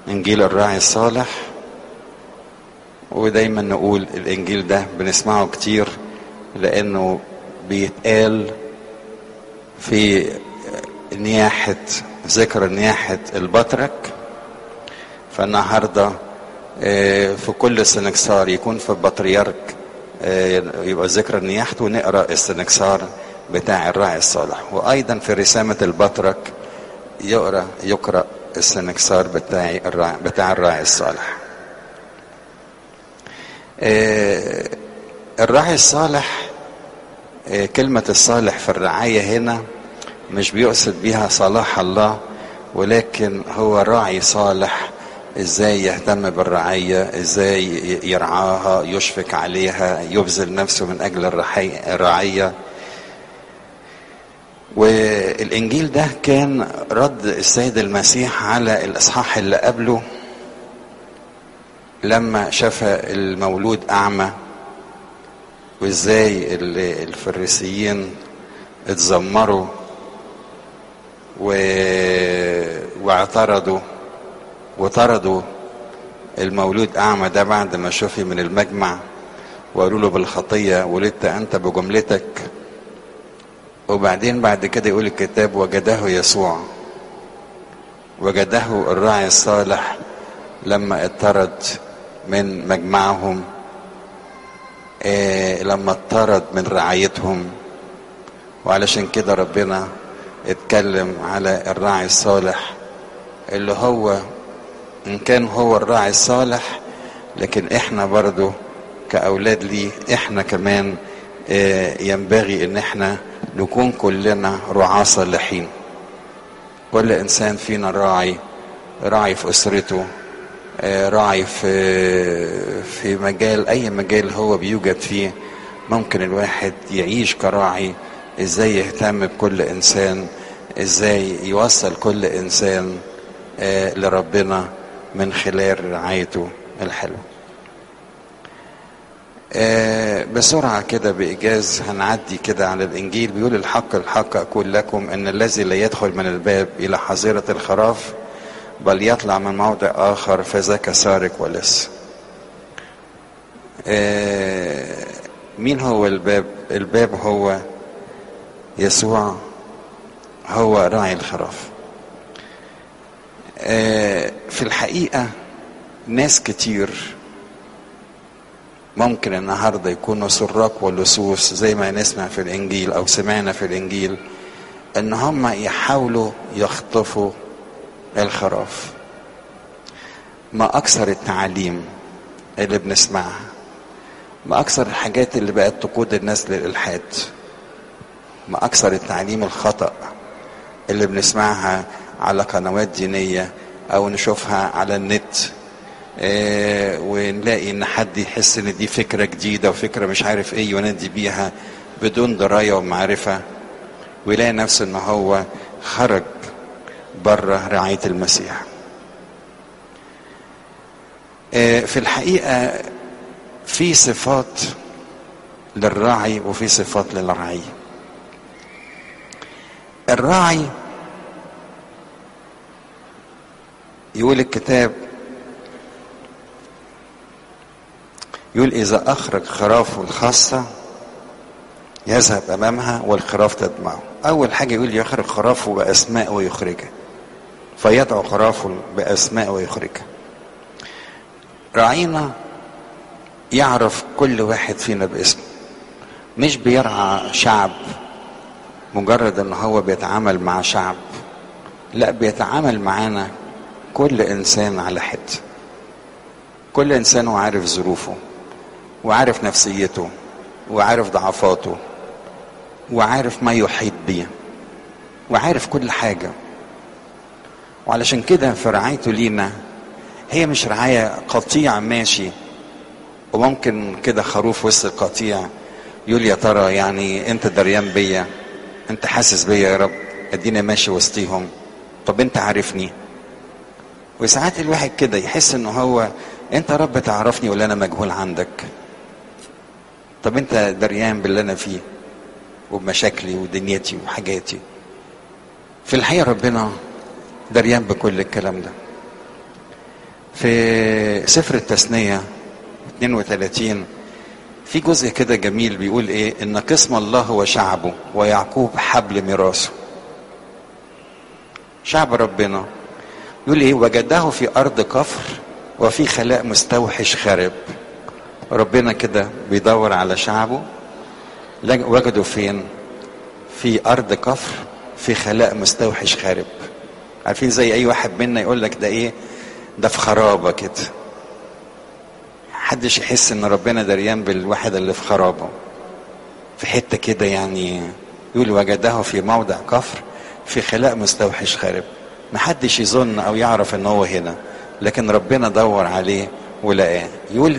انجيل الراعي الصالح ودايما نقول الانجيل ده بنسمعه كتير لانه بيتقال في نياحة ذكر نياحة البطرك فالنهارده في كل سنكسار يكون في البطريرك يبقى ذكر نياحته ونقرا السنكسار بتاع الراعي الصالح وايضا في رسامة البطرك يقرا يقرا السنكسار بتاع الراعي بتاع الراعي الصالح الراعي الصالح كلمة الصالح في الرعاية هنا مش بيقصد بيها صلاح الله ولكن هو راعي صالح ازاي يهتم بالرعية ازاي يرعاها يشفق عليها يبذل نفسه من اجل الرعية والانجيل ده كان رد السيد المسيح على الاصحاح اللي قبله لما شفى المولود اعمى وازاي الفريسيين اتذمروا و... واعترضوا وطردوا المولود اعمى ده بعد ما شفي من المجمع وقالوا له بالخطيه ولدت انت بجملتك وبعدين بعد كده يقول الكتاب وجده يسوع وجده الراعي الصالح لما اطرد من مجمعهم إيه لما اطرد من رعايتهم وعلشان كده ربنا اتكلم على الراعي الصالح اللي هو ان كان هو الراعي الصالح لكن احنا برضو كاولاد ليه احنا كمان اه ينبغي ان احنا نكون كلنا رعاة صالحين كل انسان فينا راعي راعي في اسرته اه راعي في في مجال اي مجال هو بيوجد فيه ممكن الواحد يعيش كراعي ازاي يهتم بكل انسان ازاي يوصل كل انسان اه لربنا من خلال رعايته الحلوه آه بسرعة كده بإيجاز هنعدي كده على الإنجيل بيقول الحق الحق أقول لكم أن الذي لا يدخل من الباب إلى حظيرة الخراف بل يطلع من موضع آخر فذاك سارق ولص آه مين هو الباب الباب هو يسوع هو راعي الخراف آه في الحقيقة ناس كتير ممكن النهارده يكونوا سراق ولصوص زي ما نسمع في الانجيل او سمعنا في الانجيل ان هم يحاولوا يخطفوا الخراف ما اكثر التعاليم اللي بنسمعها ما اكثر الحاجات اللي بقت تقود الناس للالحاد ما اكثر التعليم الخطا اللي بنسمعها على قنوات دينيه او نشوفها على النت آه ونلاقي ان حد يحس ان دي فكره جديده وفكره مش عارف ايه ينادي بيها بدون درايه ومعرفه ويلاقي نفسه ان هو خرج بره رعايه المسيح آه في الحقيقه في صفات للراعي وفي صفات للرعي الراعي يقول الكتاب يقول إذا أخرج خرافه الخاصة يذهب أمامها والخراف تتبعه أول حاجة يقول يخرج خرافه بأسماء ويخرجها فيدعو خرافه بأسماء ويخرجها راعينا يعرف كل واحد فينا باسمه مش بيرعى شعب مجرد ان هو بيتعامل مع شعب لا بيتعامل معانا كل انسان على حد كل انسان وعارف ظروفه وعارف نفسيته وعارف ضعفاته وعارف ما يحيط بيه وعارف كل حاجة وعلشان كده في رعايته لينا هي مش رعاية قطيع ماشي وممكن كده خروف وسط القطيع يقول يا ترى يعني انت دريان بيا انت حاسس بيا يا رب ادينا ماشي وسطيهم طب انت عارفني وساعات الواحد كده يحس ان هو انت رب تعرفني ولا انا مجهول عندك طب انت دريان باللي انا فيه وبمشاكلي ودنيتي وحاجاتي في الحقيقه ربنا دريان بكل الكلام ده في سفر التثنية 32 في جزء كده جميل بيقول ايه ان قسم الله هو شعبه ويعقوب حبل ميراثه شعب ربنا يقول ايه وجده في ارض كفر وفي خلاء مستوحش خارب ربنا كده بيدور على شعبه وجده فين في ارض كفر في خلاء مستوحش خارب عارفين زي اي واحد منا يقول لك ده ايه ده في خرابه كده محدش يحس ان ربنا دريان بالواحد اللي في خرابه في حته كده يعني يقول وجده في موضع كفر في خلاء مستوحش خارب محدش يظن او يعرف ان هو هنا لكن ربنا دور عليه ولقاه يقول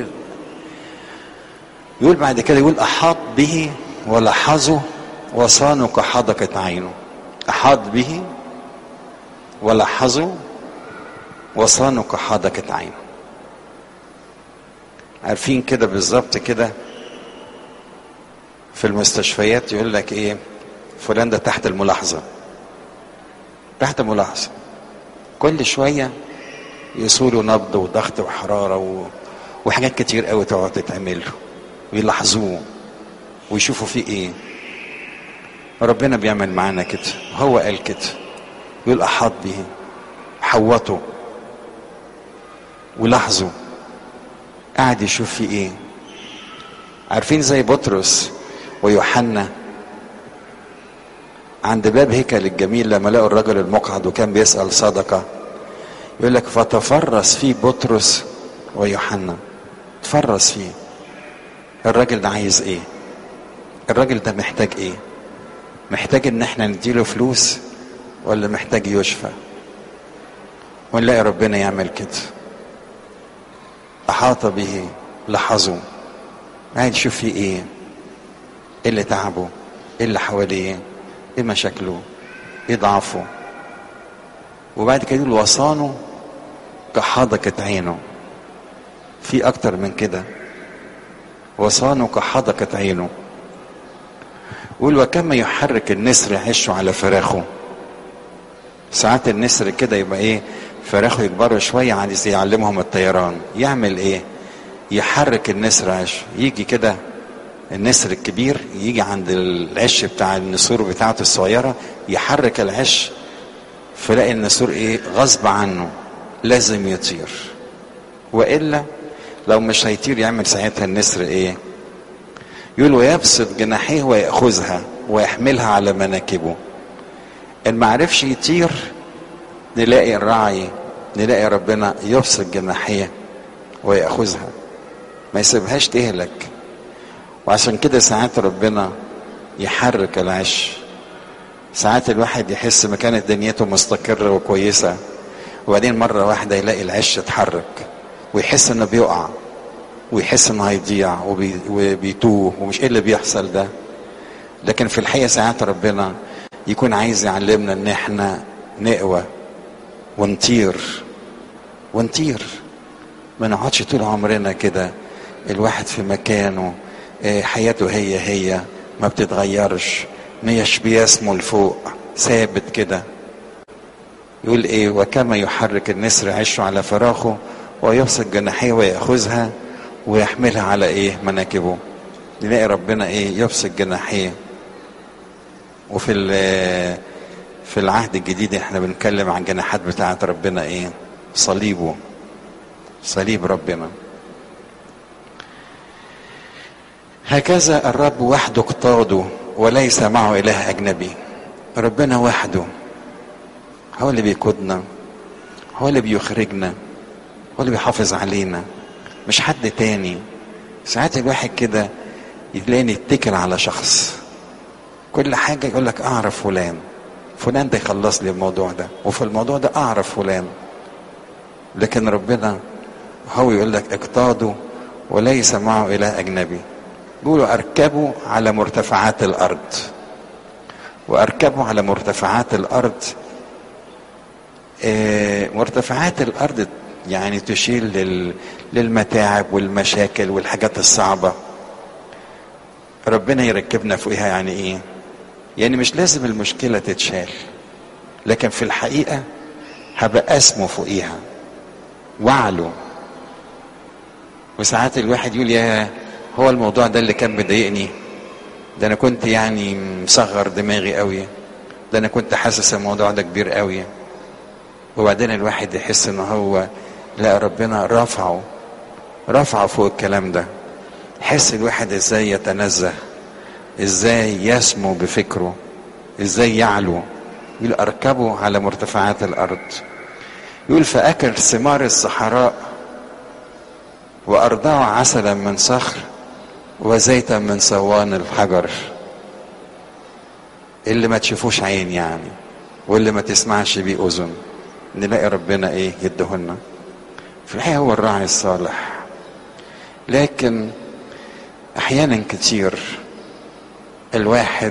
يقول بعد كده يقول احاط به ولحظه وصانه كحدقة عينه احاط به ولحظه وصانه كحدقة عينه عارفين كده بالظبط كده في المستشفيات يقول لك ايه فلان ده تحت الملاحظة تحت ملاحظة كل شوية يصولوا نبض وضغط وحرارة و... وحاجات كتير قوي تقعد تتعمل له ويلاحظوه ويشوفوا فيه ايه ربنا بيعمل معانا كده هو قال كده يقول احاط به حوطه ولاحظوا قاعد يشوف فيه ايه عارفين زي بطرس ويوحنا عند باب هيكل الجميل لما لقوا الرجل المقعد وكان بيسأل صدقة يقول لك فتفرس فيه بطرس ويوحنا تفرس فيه الراجل ده عايز ايه الراجل ده محتاج ايه محتاج ان احنا نديله فلوس ولا محتاج يشفى ونلاقي ربنا يعمل كده احاط به لحظه قاعد يشوف فيه ايه ايه اللي تعبه ايه اللي حواليه ايه مشاكله ايه ضعفه وبعد كده يقول وصانه كحدقة عينه في اكتر من كده وصانه كحدقة عينه يقول وكما يحرك النسر عشه على فراخه ساعات النسر كده يبقى ايه فراخه يكبروا شوية عايز يعلمهم الطيران يعمل ايه يحرك النسر عشه يجي كده النسر الكبير يجي عند العش بتاع النسور بتاعته الصغيرة يحرك العش فلاقي النسور ايه غصب عنه لازم يطير والا لو مش هيطير يعمل ساعتها النسر ايه يقول ويبسط جناحيه ويأخذها ويحملها على مناكبه ان ما عرفش يطير نلاقي الراعي نلاقي ربنا يبسط جناحيه ويأخذها ما يسيبهاش تهلك وعشان كده ساعات ربنا يحرك العش ساعات الواحد يحس ما كانت دنيته مستقرة وكويسة وبعدين مرة واحدة يلاقي العش اتحرك ويحس انه بيقع ويحس انه هيضيع وبي وبيتوه ومش ايه اللي بيحصل ده لكن في الحقيقة ساعات ربنا يكون عايز يعلمنا ان احنا نقوى ونطير ونطير ما نقعدش طول عمرنا كده الواحد في مكانه حياته هي هي ما بتتغيرش مش بيسمو لفوق ثابت كده يقول ايه وكما يحرك النسر عشه على فراخه ويبسط جناحيه ويأخذها ويحملها على ايه مناكبه نلاقي ربنا ايه يبسط جناحيه وفي في العهد الجديد احنا بنتكلم عن جناحات بتاعت ربنا ايه صليبه صليب ربنا هكذا الرب وحده اقتاده وليس معه اله اجنبي ربنا وحده هو اللي بيقودنا هو اللي بيخرجنا هو اللي بيحافظ علينا مش حد تاني ساعات الواحد كده يلاقي يتكل على شخص كل حاجة يقول لك أعرف فلان فلان ده يخلص لي الموضوع ده وفي الموضوع ده أعرف فلان لكن ربنا هو يقول لك اقتادوا وليس معه إله أجنبي بيقولوا أركبوا على مرتفعات الأرض وأركبوا على مرتفعات الأرض آه مرتفعات الأرض يعني تشير لل... للمتاعب والمشاكل والحاجات الصعبة ربنا يركبنا فوقها يعني ايه يعني مش لازم المشكلة تتشال لكن في الحقيقة هبقى اسمه فوقيها وعلوا وساعات الواحد يقول يا هو الموضوع ده اللي كان مضايقني ده انا كنت يعني مصغر دماغي قوي ده انا كنت حاسس الموضوع ده كبير قوي وبعدين الواحد يحس ان هو لا ربنا رفعه رفعه فوق الكلام ده يحس الواحد ازاي يتنزه ازاي يسمو بفكره ازاي يعلو يقول اركبوا على مرتفعات الارض يقول فاكل ثمار الصحراء وارضعوا عسلا من صخر وزيتا من صوان الحجر اللي ما تشوفوش عين يعني واللي ما تسمعش بيه اذن نلاقي ربنا ايه يدهنا في الحقيقه هو الراعي الصالح لكن احيانا كتير الواحد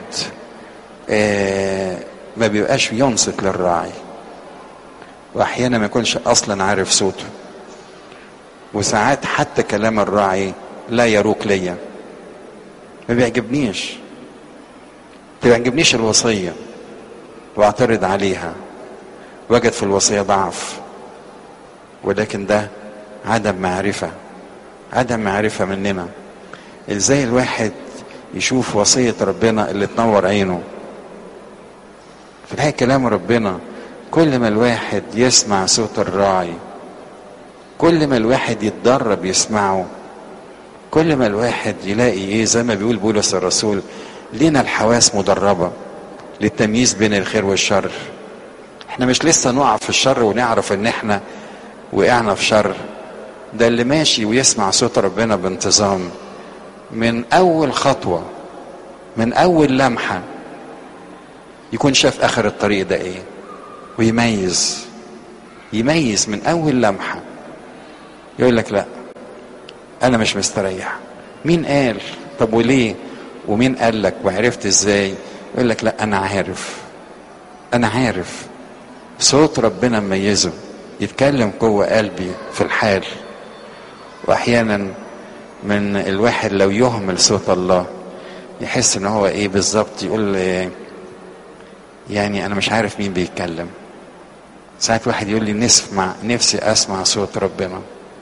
آه ما بيبقاش ينصت للراعي واحيانا ما يكونش اصلا عارف صوته وساعات حتى كلام الراعي لا يروق ليا ما بيعجبنيش ما بيعجبنيش الوصيه واعترض عليها وجد في الوصيه ضعف ولكن ده عدم معرفه عدم معرفه مننا ازاي الواحد يشوف وصيه ربنا اللي تنور عينه في الحقيقه كلام ربنا كل ما الواحد يسمع صوت الراعي كل ما الواحد يتدرب يسمعه كل ما الواحد يلاقي ايه زي ما بيقول بولس الرسول لينا الحواس مدربة للتمييز بين الخير والشر احنا مش لسه نقع في الشر ونعرف ان احنا وقعنا في شر ده اللي ماشي ويسمع صوت ربنا بانتظام من اول خطوة من اول لمحة يكون شاف اخر الطريق ده ايه ويميز يميز من اول لمحة يقول لك لا انا مش مستريح مين قال طب وليه ومين قال لك وعرفت ازاي يقول لك لا انا عارف انا عارف صوت ربنا مميزه يتكلم جوه قلبي في الحال واحيانا من الواحد لو يهمل صوت الله يحس ان هو ايه بالظبط يقول إيه يعني انا مش عارف مين بيتكلم ساعات واحد يقول لي نسمع نفسي اسمع صوت ربنا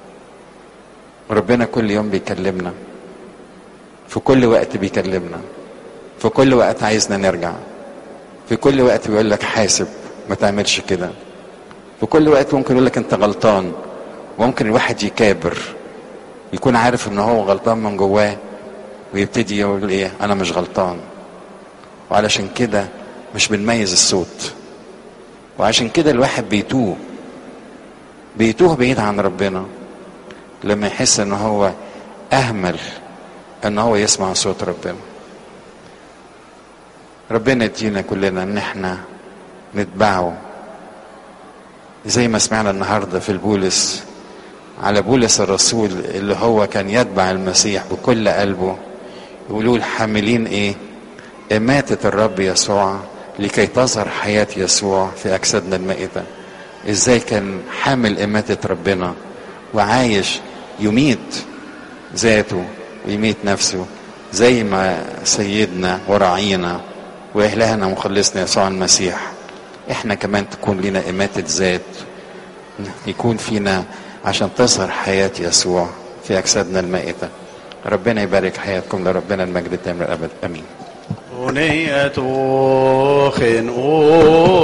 ربنا كل يوم بيكلمنا في كل وقت بيكلمنا في كل وقت عايزنا نرجع في كل وقت بيقول لك حاسب ما تعملش كده في كل وقت ممكن يقول لك انت غلطان وممكن الواحد يكابر يكون عارف ان هو غلطان من جواه ويبتدي يقول ايه انا مش غلطان وعلشان كده مش بنميز الصوت وعشان كده الواحد بيتوه بيتوه بعيد عن ربنا لما يحس ان هو اهمل ان هو يسمع صوت ربنا ربنا يدينا كلنا ان احنا نتبعه زي ما سمعنا النهارده في البولس على بولس الرسول اللي هو كان يتبع المسيح بكل قلبه يقولوا حاملين ايه إماتة الرب يسوع لكي تظهر حياة يسوع في أجسادنا المائتة إزاي كان حامل إماتة ربنا وعايش يميت ذاته ويميت نفسه زي ما سيدنا وراعينا وإلهنا مخلصنا يسوع المسيح احنا كمان تكون لنا إماتة ذات يكون فينا عشان تظهر حياة يسوع في أجسادنا المائتة ربنا يبارك حياتكم لربنا المجد الدائم للأبد أمين أغنية خنقو